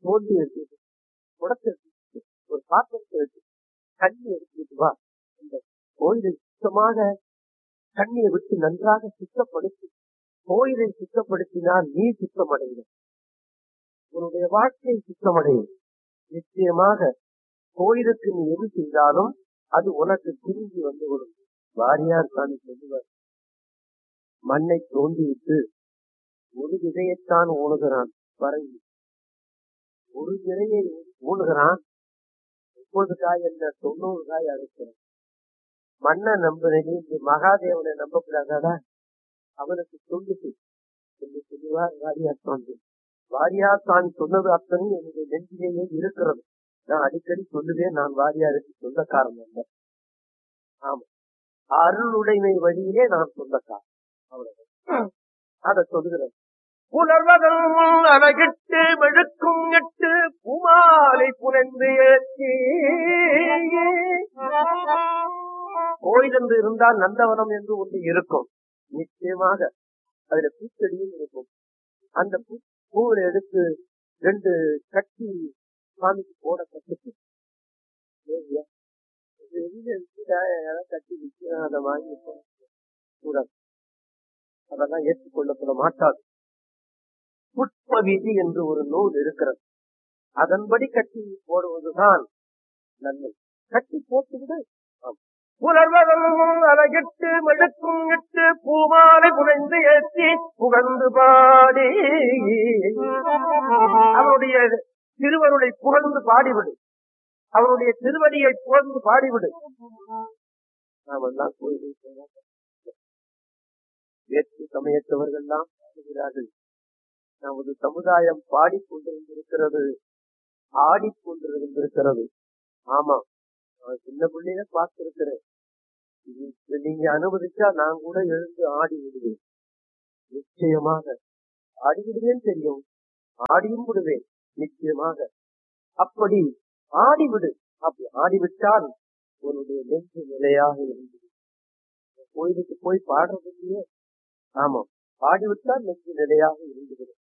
தோண்டி எடுத்து குடத்தை எடுத்து ஒரு பாத்திரத்தை எடுத்து தண்ணி எடுத்துட்டு வா இந்த கோயிலை சுத்தமாக தண்ணியை விட்டு நன்றாக சுத்தப்படுத்தி கோயிலை சுத்தப்படுத்தினால் நீ சுத்தமடையும் உன்னுடைய வாழ்க்கை சுத்தமடையும் நிச்சயமாக கோயிலுக்கு நீ எது செய்தாலும் அது உனக்கு திரும்பி வந்து விடும் வாரியார் சாமி சொல்லுவார் மண்ணை தோண்டிவிட்டு ஒரு விதையைத்தான் ஊணுகிறான் வரைந்து ஒரு விதையை ஊணுகிறான் முப்பது காய் என்ன தொண்ணூறு காய் அறுக்கிறான் மண்ணை நம்புறது இந்த மகாதேவனை நம்பக்கூடாதா அவனுக்கு சொல்லுது சொல்லி சொல்லுவார் வாரியார் சாமி வாரியார் சாமி சொன்னது அத்தனை என்னுடைய நெஞ்சிலேயே இருக்கிறது நான் அடிக்கடி சொல்லுவேன் நான் வாரியாருக்கு சொந்தக்காரன் அல்ல ஆமா அருளுடைமை வழியிலே நான் சொந்தக்காரன் அவ்வளவு அத சொல்லுகிறேன் புலர்வதம் அழகிட்டு மெழுக்கும் எட்டு பூமாலை புனைந்து ஏற்றி கோயில் என்று இருந்தால் நந்தவனம் என்று ஒன்று இருக்கும் நிச்சயமாக அதுல பூச்செடியும் இருக்கும் அந்த பூ பூவை எடுத்து ரெண்டு கட்டி சாமிக்கு போட கட்டுச்சு சரியா? இது எங்க இருக்குடா? யாராவது கட்டி விற்கிறேன் அதை வாங்கி போட கூடாது அதெல்லாம் ஏற்றுக்கொள்ளப்பட மாட்டாது புஷ்ப விதி என்று ஒரு நூல் இருக்கிறது அதன்படி கட்டி போடுவதுதான் நன்மை கட்டி போட்டுவிடு ஆம். புலர்வதமும் அழகிட்டு மெழுக்கும் இட்டு பூமாலை புனைந்து ஏற்றி புகழ்ந்து பாடி அவருடைய திருவருளை புகழ்ந்து பாடிவிடு அவருடைய திருவடியை புகழ்ந்து பாடிவிடு நாமெல்லாம் கோயிலுக்கு போவோம். வேற்று சமயத்தவர்கள்லாம் பாடுகிறார்கள் நமது சமுதாயம் பாடிக்கொண்டிருந்திருக்கிறது ஆடிக்கொண்டிருந்திருக்கிறது ஆமா நான் சின்ன பிள்ளையில பார்த்திருக்கிறேன் இது நீங்க அனுமதிச்சா நான் கூட எழுந்து ஆடி விடுவேன் நிச்சயமாக ஆடி விடுவேன் தெரியும் ஆடியும் விடுவேன் நிச்சயமாக அப்படி ஆடிவிடு அப்படி ஆடிவிட்டால் உன்னுடைய நெஞ்சு நிலையாக இருந்தது கோயிலுக்கு போய் பாடுறது இல்லையே ஆமா பாடிவிட்டால் நெஞ்சு நிலையாக இருந்துவிடும்